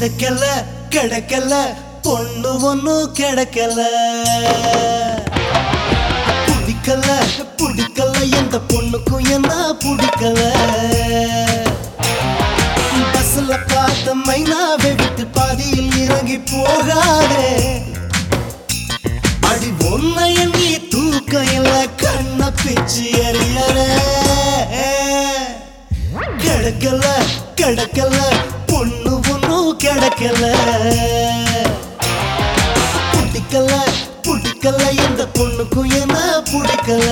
கிடைக்கல கிடைக்கல பொண்ணு ஒண்ணும் கிடைக்கல பிடிக்கல பிடிக்கல எந்த பொண்ணுக்கும் என்ன பிடிக்கல பஸ்ல பார்த்த மைனாவை விட்டு பாதியில் இறங்கி போகாதே அடி ஒன்னைய நீ தூக்க இல்ல கண்ண பிச்சு எறியற கிடைக்கல கிடைக்கல பொண்ணு ஒண்ணும் கிடைக்கல பிடிக்கல பிடிக்கல எந்த பொண்ணுக்கும் என்ன பிடிக்கல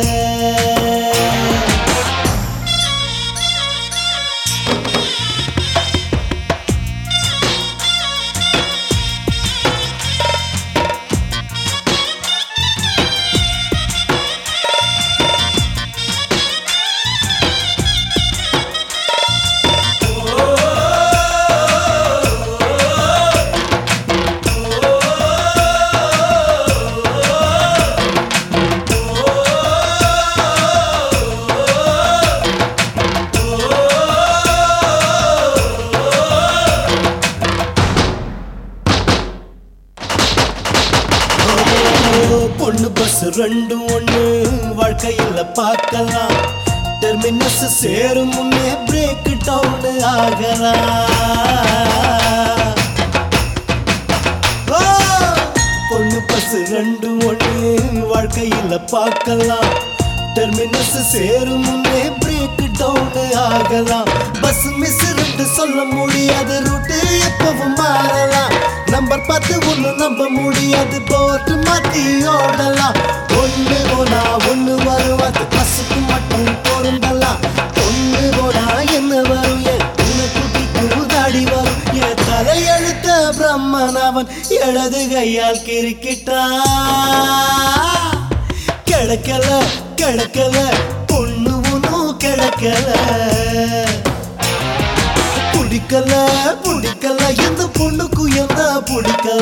ஓ, பொண்ணு பஸ் ரெண்டும் ஒண்ணு வாழ்க்கையில பார்க்கலாம் டெர்மினஸ் சேரும் முன்னே பிரேக் டவுன் ஆகலாம் ஓ, பொண்ணு பஸ் ரெண்டும் ஒண்ணு வாழ்க்கையில பார்க்கலாம் டெர்மினஸ் சேரும் முன்னே பிரேக் டவுன் ஆகலாம் பஸ் மிஸ் ரெண்டு சொல்ல முடியாது ரூட்டு எப்பவும் மாறலாம் நம்பர் பார்த்து ஒண்ணு நம்ப முடியாது போட்டு மாத்தி ஓடலாம் ஒண்ணு போனா ஒண்ணு வரும் அது பஸ்ஸுக்கு மட்டும் பொருந்தலாம் ஒண்ணு போனா என்ன வரும் என் குட்டிக்கு தாடி வரும் என் தலையெழுத்த பிரம்மன் அவன் இடது கையால் கிறுக்கிட்டான் கிடைக்கல கிடைக்கல பொண்ணு ஒன்றும் கிடைக்கல பிடிக்கல பிடிக்கல எந்த பொண்ணுக்கும் என்ன பிடிக்கல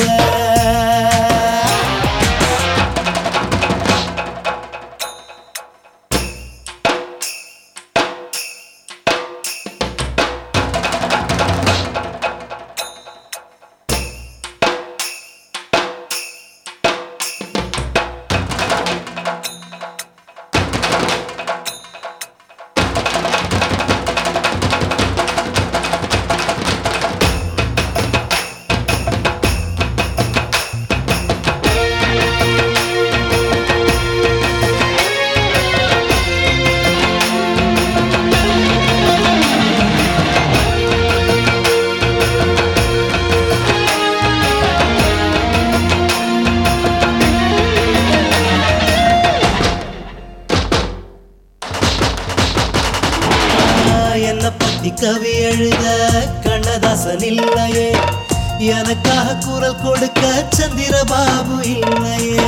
என்ன பத்தி கவி எழுத கண்ணதாசன் இல்லையே எனக்காக குரல் கொடுக்க சந்திரபாபு இல்லையே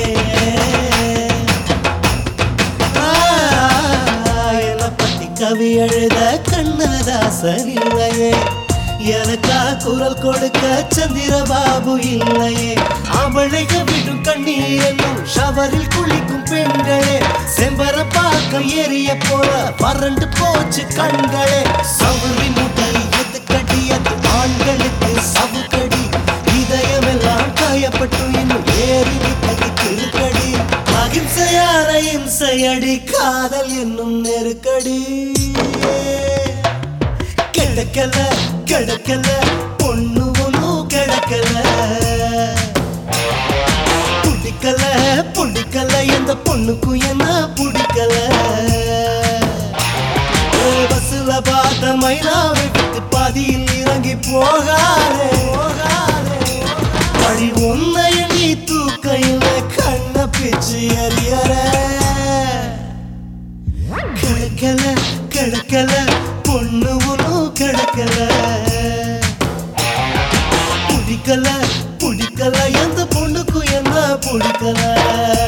ஆ, என்ன பத்தி கவி எழுத கண்ணதாசன் இல்லையே எனக்காக குரல் கொடுக்க சந்திரபாபு இல்லையே அவளைக விடும் கண்ணீர் என்னும் ஷவரில் குளிக்கும் பெண்களே செம்பர பாக்கம் ஏறிய போல வறண்டு போச்சு கண்களே சவுரி முடி எது கடி அது ஆண்களுக்கு சவுக்கடி இதயமெல்லாம் காயப்பட்டு இன்னும் ஏறி நிற்கிறது திருக்கடி அகிம்சையான இம்சையடி காதல் என்னும் நெருக்கடி கிடைக்கல கிடைக்கல பொண்ணு ஒன்றும் கிடைக்கல பிடிக்கல பிடிக்கல எந்த பொண்ணுக்கும் என்ன பிடிக்கல பஸ்ல பார்த்த மைனாவை விட்டு பாதியில் இறங்கி போகாதே போகாதே வழி உன்னைய நீ தூக்கையில் கண்ண பிச்சு அறியற கிடைக்கல கிடைக்கல பொண்ணு ஒன்றும் கிடைக்கல பிடிக்கல பிடிக்கல எந்த பொண்ணுக்கும் என்ன பிடிக்கல